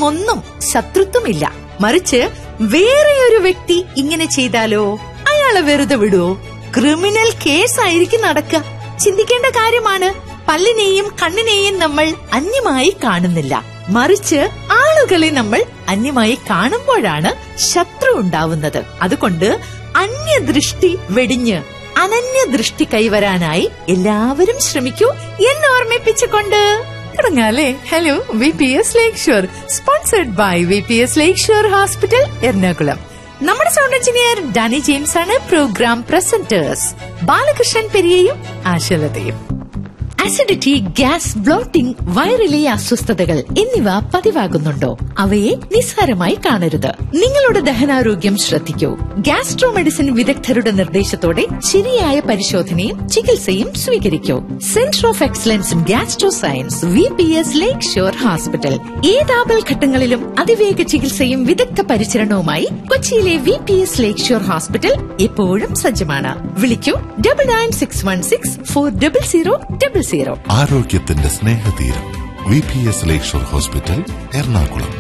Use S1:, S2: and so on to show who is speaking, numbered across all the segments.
S1: ഒന്നും ശത്രുത്വമില്ല മറിച്ച് വേറെ ഒരു വ്യക്തി ഇങ്ങനെ ചെയ്താലോ അയാളെ വെറുതെ വിടുവോ ക്രിമിനൽ കേസ് ആയിരിക്കും നടക്കുക ചിന്തിക്കേണ്ട കാര്യമാണ് പല്ലിനെയും കണ്ണിനെയും നമ്മൾ അന്യമായി കാണുന്നില്ല മറിച്ച് ആളുകളെ നമ്മൾ അന്യമായി കാണുമ്പോഴാണ് ശത്രു ഉണ്ടാവുന്നത് അതുകൊണ്ട് അന്യദൃഷ്ടി വെടിഞ്ഞ് അനന്യദൃഷ്ടി കൈവരാനായി എല്ലാവരും ശ്രമിക്കൂ എന്ന് ഓർമ്മിപ്പിച്ചുകൊണ്ട് തുടങ്ങാല്ലേ hello V P S Lakeshore sponsored by V P S Lakeshore hospital Ernakulam നമ്മുടെ സൗണ്ട് എഞ്ചിനീയർ ഡാനി ജെയിംസ് ആണ് പ്രോഗ്രാം പ്രസന്റേഴ്സ് ബാലകൃഷ്ണൻ പെരിയയും ആശലതയും അസിഡിറ്റി ഗ്യാസ് ബ്ലോട്ടിംഗ് വയറിലെ അസ്വസ്ഥതകൾ എന്നിവ പതിവാകുന്നുണ്ടോ അവയെ നിസ്സാരമായി കാണരുത് നിങ്ങളുടെ ദഹനാരോഗ്യം ശ്രദ്ധിക്കൂ ഗ്യാസ്ട്രോ മെഡിസിൻ വിദഗ്ധരുടെ നിർദ്ദേശത്തോടെ ശരിയായ പരിശോധനയും ചികിത്സയും സ്വീകരിക്കൂ centre of excellence in gastro science V P S Lakeshore hospital ഏത് ആപൽഘട്ടങ്ങളിലും അതിവേഗ ചികിത്സയും വിദഗ്ധ പരിചരണവുമായി കൊച്ചിയിലെ V P S Lakeshore hospital എപ്പോഴും സജ്ജമാണ് വിളിക്കൂ double nine six one six four double zero double zero
S2: ആരോഗ്യത്തിന്റെ സ്നേഹതീരം V P S Lakeshore hospital Ernakulam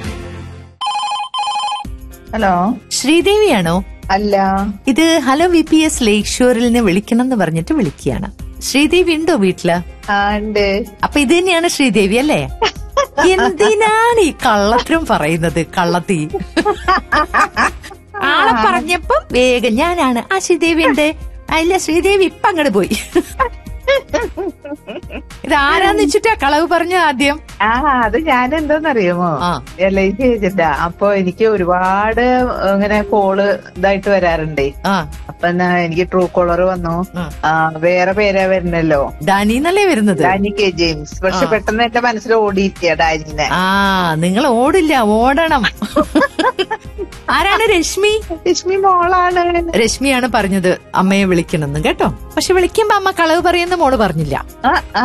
S3: hello
S1: ശ്രീദേവിയാണോ
S3: അല്ല
S1: ഇത് hello V P S Lakeshore ഷോറിൽ നിന്ന് വിളിക്കണം എന്ന് പറഞ്ഞിട്ട് വിളിക്കുകയാണ് ശ്രീദേവി ഉണ്ടോ വീട്ടില്
S3: ആ ഉണ്ട്
S1: അപ്പൊ ഇത് തന്നെയാണ് ശ്രീദേവി അല്ലേ എന്തിനാണ് ഈ കള്ളത്തിനും പറയുന്നത് കള്ളത്തി ആളെ പറഞ്ഞപ്പം വേഗം ഞാനാണ് ആ ശ്രീദേവി ഉണ്ട് ആ, ഇല്ല ശ്രീദേവി ഇപ്പൊ അങ്ങോട്ട് പോയി ഇത് ആരാന്ന് വെച്ചിട്ടാ കളവ് പറഞ്ഞ ആദ്യം
S3: ആ അത് ഞാൻ എന്താന്നറിയുമോ
S1: ആ.
S3: എൽ ഐ സി ഏജന്റാ അപ്പൊ എനിക്ക് ഒരുപാട് ഇങ്ങനെ കോള് ഇതായിട്ട് വരാറുണ്ടേ
S1: ആ
S3: അപ്പൊ എന്നാ എനിക്ക് ട്രൂ കോളർ വന്നു
S1: ആ.
S3: ആ, വേറെ പേരാ വരുന്നല്ലോ
S1: ഡാനി എന്നല്ലേ വരുന്നത്
S3: ഡാനി കെ ജെയിംസ് പക്ഷെ
S1: ആ.
S3: പെട്ടെന്ന് എന്റെ മനസ്സിൽ ഓടിയിരിക്കുക ഡാനിനെ
S1: ആ നിങ്ങൾ ഓടില്ല ഓടണം ആരാണ് രശ്മി
S3: ലക്ഷ്മി മോളാണ്
S1: രശ്മിയാണ് പറഞ്ഞത് അമ്മയെ വിളിക്കണമെന്ന് കേട്ടോ പക്ഷെ വിളിക്കുമ്പോ അമ്മ കളവ് പറയുന്ന മോള് പറഞ്ഞില്ല
S3: ആ, ആ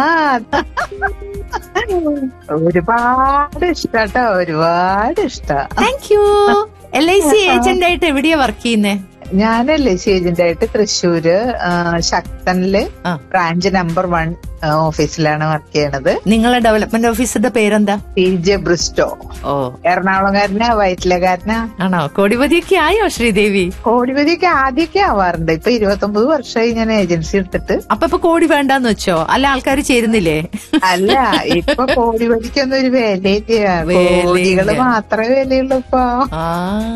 S3: ഒരുപാട് ഇഷ്ടാട്ടോ ഒരുപാട് ഇഷ്ടാ
S1: thank you L I C agent ആയിട്ട് എവിടെയാ വർക്ക് ചെയ്യുന്നേ
S3: ഞാനല്ലേ ഏജന്റ് ആയിട്ട് തൃശ്ശൂര് ആ, ശക്തനില്
S1: ആ.
S3: ബ്രാഞ്ച് നമ്പർ വൺ ആ, ഓഫീസിലാണ് വർക്ക് ചെയ്യണത്
S1: നിങ്ങളെ ഡെവലപ്മെന്റ് ഓഫീസറുടെ പേരെന്താ
S3: പി ജെ ബ്രിസ്റ്റോ
S1: ഓ
S3: എറണാകുളംകാരനാ വയറ്റിലക്കാരനാ
S1: ആണോ കോടിപതിയൊക്കെ ആയോ ശ്രീദേവി
S3: കോടിപതിയൊക്കെ ആദ്യമൊക്കെ ആവാറുണ്ട് ഇപ്പൊ ഇരുപത്തൊമ്പത് വർഷമായി ഞാൻ ഏജൻസി എടുത്തിട്ട്
S1: അപ്പൊ ഇപ്പൊ കോടി വേണ്ടാന്ന് വെച്ചോ അല്ല ആൾക്കാർ ചേരുന്നില്ലേ
S3: അല്ല ഇപ്പൊ കോടിപതിക്കൊന്നും ഒരു വിലയില്ല
S1: വിലയില്ല.
S3: കോടികള് മാത്രമേ വിലയുള്ളൂ ഇപ്പൊ
S1: ആ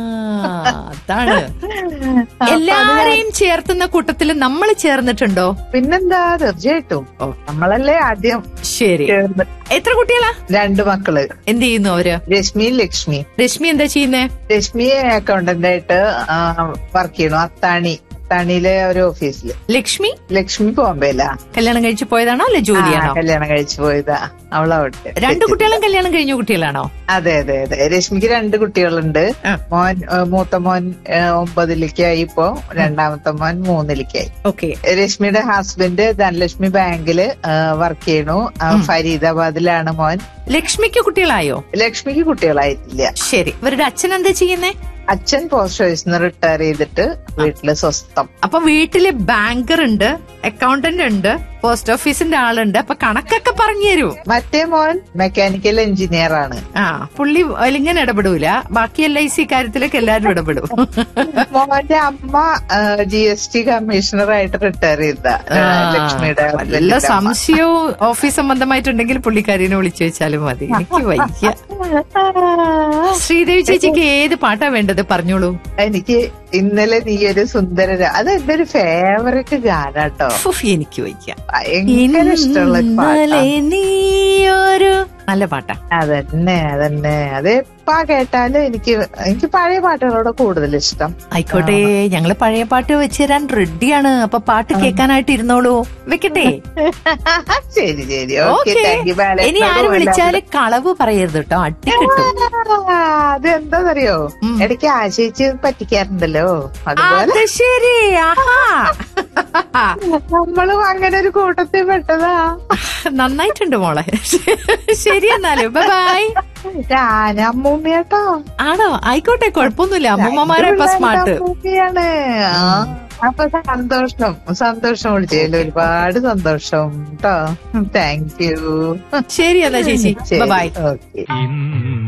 S1: അതാണ് എല്ലാരെയും ചേർത്തുന്ന കൂട്ടത്തിൽ നമ്മൾ ചേർന്നിട്ടുണ്ടോ
S3: പിന്നെന്താ തീർച്ചയായിട്ടും
S1: ഓ.
S3: നമ്മളല്ലേ ആദ്യം
S1: ശരി
S3: ചേർന്ന്
S1: എത്ര കുട്ടികളാ
S3: രണ്ട് മക്കള്
S1: എന്ത് ചെയ്യുന്നു അവര്
S3: രശ്മി ലക്ഷ്മി
S1: രശ്മി എന്താ ചെയ്യുന്നേ
S3: രശ്മി അക്കൗണ്ടന്റ് ആയിട്ട് വർക്ക് ചെയ്യണു അത്താണി അത്താണിയിലെ ഒരു ഓഫീസില്
S1: ലക്ഷ്മി
S3: ലക്ഷ്മി ബോംബെയിലാ
S1: കല്യാണം കഴിച്ചു പോയതാണോ അല്ലെ ജോലിയാണോ
S3: ആ, കല്യാണം കഴിച്ചു പോയതാ അവളവിടെ
S1: രണ്ടു കുട്ടികളും കല്യാണം കഴിഞ്ഞ കുട്ടികളാണോ
S3: അതെ അതെ അതെ രശ്മിക്ക് രണ്ട് കുട്ടികളുണ്ട്
S1: ആ.
S3: മോൻ ഏ, മൂത്ത മോൻ ഏ, ഒമ്പതിലേക്കായി ഇപ്പോ രണ്ടാമത്തെ മോൻ മൂന്നിലേക്കായി
S1: ഓക്കെ
S3: രശ്മിയുടെ ഹസ്ബൻഡ് ധനലക്ഷ്മി ബാങ്കില് വർക്ക് ചെയ്യണു ആ, ഫരീദാബാദിലാണ് മോൻ
S1: ലക്ഷ്മിക്ക് കുട്ടികളായോ
S3: ലക്ഷ്മിക്ക് കുട്ടികളായിട്ടില്ല
S1: ശരി ഇവരുടെ അച്ഛൻ എന്താ ചെയ്യുന്നേ
S3: അച്ഛൻ പോസ്റ്റ് ഓഫീസിൽ റിട്ടയർ ചെയ്തിട്ട് വീട്ടില് സ്വസ്ഥം
S1: അപ്പൊ വീട്ടില് ബാങ്കർ ഉണ്ട് അക്കൗണ്ടന്റ് ഉണ്ട് പോസ്റ്റ് ഓഫീസിന്റെ ആളുണ്ട് അപ്പൊ കണക്കൊക്കെ പറഞ്ഞു തരൂ
S3: മറ്റേ മോൻ മെക്കാനിക്കൽ എഞ്ചിനീയർ ആണ്
S1: ആ പുള്ളി അതിലിങ്ങനെ ഇടപെടൂല ബാക്കി എൽ ഐ സി കാര്യത്തിലൊക്കെ എല്ലാരും ഇടപെടും
S3: മോന്റെ അമ്മ ജി എസ് ടി കമ്മീഷണർ ആയിട്ട് റിട്ടയർ ചെയ്ത
S1: ആ,
S3: ലക്ഷ്മിയുടെ
S1: വല്ല
S3: husband ന്റെ അമ്മ.
S1: സംശയവും ഓഫീസ് സംബന്ധമായിട്ടുണ്ടെങ്കിൽ പുള്ളിക്കാരിനെ വിളിച്ചു വെച്ചാലും മതി എനിക്ക് വയ്യ ശ്രീദേവി ചേച്ചിക്ക് ഏത് പാട്ടാ വേണ്ടത് പറഞ്ഞോളൂ
S3: എനിക്ക് ഇന്നലെ നീ ഒരു സുന്ദര രാ- അത് എന്റെ ഒരു ഫേവറേറ്റ് ഗാനാട്ടോ
S1: ഉഫ്, എനിക്ക് വയ്യ
S3: ഭയങ്കര ഇഷ്ടമുള്ള ഒരു പാട്ടാ
S1: ഇന്നലെ നീയൊരു നല്ല പാട്ടാ
S3: അതന്നെ അതന്നെ അത് എപ്പാ കേട്ടാലും എനിക്ക് എനിക്ക് പഴയ പാട്ടുകളോട് കൂടുതൽ ഇഷ്ടം
S1: ആയിക്കോട്ടെ ഞങ്ങള് പഴയ പാട്ട് വെച്ച് തരാൻ റെഡിയാണ് അപ്പൊ പാട്ട് കേൾക്കാനായിട്ട് ഇരുന്നോളൂ വെക്കട്ടെ
S3: ശരി ശരി ഓക്കെ
S1: ഓക്കെ
S3: താങ്ക് യു
S1: ഇനി ആര് വിളിച്ചാല് കളവ് പറയരുത് കേട്ടോ അട്ടി കിട്ടും
S3: അത് എന്താന്നറിയോ
S1: ഉം.
S3: ഇടയ്ക്ക് ആശയിച്ച് പറ്റിക്കാറുണ്ടല്ലോ അതുപോലെ
S1: അത് ശരി ആഹാ
S3: നമ്മളും അങ്ങനെ ഒരു കൂട്ടത്തിൽ പെട്ടതാ
S1: നന്നായിട്ടുണ്ട് മോളെ ശരി എന്നാലും ബൈ
S3: ഞാൻ അമ്മൂമ്മയാട്ടോ
S1: ആണോ ആയിക്കോട്ടെ കുഴപ്പമൊന്നുമില്ല അമ്മൂമ്മമാരെ ഇപ്പൊ സ്മാർട്ട്
S3: അമ്മൂമ്മയാണ് ആ, അപ്പൊ സന്തോഷം സന്തോഷം വിളിച്ചതിൽ ഒരുപാട് സന്തോഷം കേട്ടോ താങ്ക് യു
S1: ശരി എന്നാ ചേച്ചി ബൈ
S3: ഓക്കെ
S4: ഇന്ന്